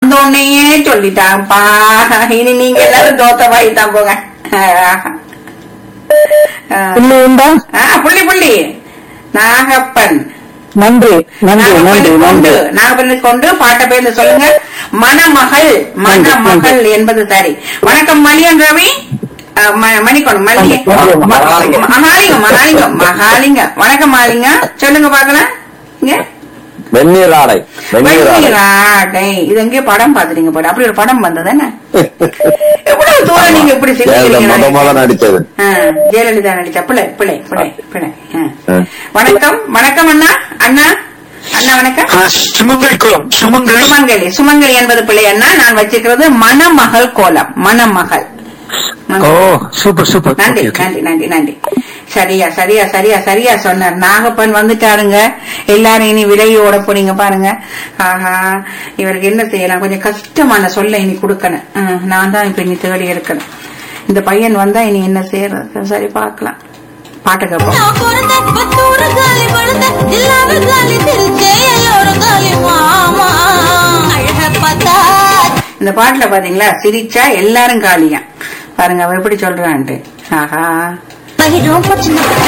வந்த உடனேயே சொல்லிட்டாங்கப்பா இனி நீங்க எல்லாரும் தோத்த வாய் தான் போங்க ஆ. புள்ளி உண்டா ஆ, புள்ளி புள்ளி நாகப்பன் நன்றி நன்றி நன்றி நாகப்பனுக்கு கொண்டு நன்றி நாகப்பனுக்கு கொண்டு பாட்ட பேர்ல சொல்லுங்க மணமகள் மணமகள் என்பது சரி வணக்கம் மணியன் ரவி ஆ, ம- மணிக்கொண்டு மல்லி மகாலிங்கம். மகாலிங்கம் மகாலிங்கம் மகாலிங்கம் வணக்கம் மாலிங்க சொல்லுங்க பாக்கலாம் இங்க வெந்நீர் ஆடை வெந்நீர் ஆடை வெண்ணிராடை இது எங்கேயோ படம் பாத்துறீங்க போல அப்படி ஒரு படம் வந்தது என்ன எவ்வளவு தூரம் நீங்க இப்படி ஜெயலலிதா சிந்திக்கிறீங்க முத முத நடிச்சது ஆ, ஜெயலலிதா நடிச்ச பிள்ளை பிள்ளை பிள்ளை பிள்ளை ஆ. ஆ. வணக்கம் வணக்கம் அண்ணா அண்ணா அண்ணா வணக்கம் சுமங்கலி குளம் சுமங்கலி சுமங்கலி சுமங்கலி என்பது பிள்ளை அண்ணா நான் வச்சிருக்கிறது மணமகள் கோலம் மணமகள் ஓ சூப்பர் சூப்பர் நன்றி நன்றி நன்றி நன்றி சரியா சரியா சரியா சரியா சொன்னார் நாகப்பன் வந்துட்டாருங்க எல்லாரும் இனி விலையோட போறீங்க பாருங்க ஆஹா இவருக்கு என்ன செய்யலாம் கொஞ்சம் கஷ்டமான சொல்ல இனி கொடுக்கணும் ஆ, நான் தான் இப்ப இனி தேடி இருக்கணும் இந்த பையன் வந்தா இனி என்ன செய்யறது சரி பார்க்கலாம் பாட்டு கேட்போம் நான் பிறந்த பத்தூறு காலி வளர்ந்த எல்லாமே காலி திருச்சே எல்லோரும் காலி மாமா அழக பார்த்தா இந்த பாட்டுல பாத்தீங்களா சிரிச்சா எல்லாரும் காலியா பாருங்க அவ எப்படி சொல்றான்ட்டு ஆஹா மகிழும் பச்சனை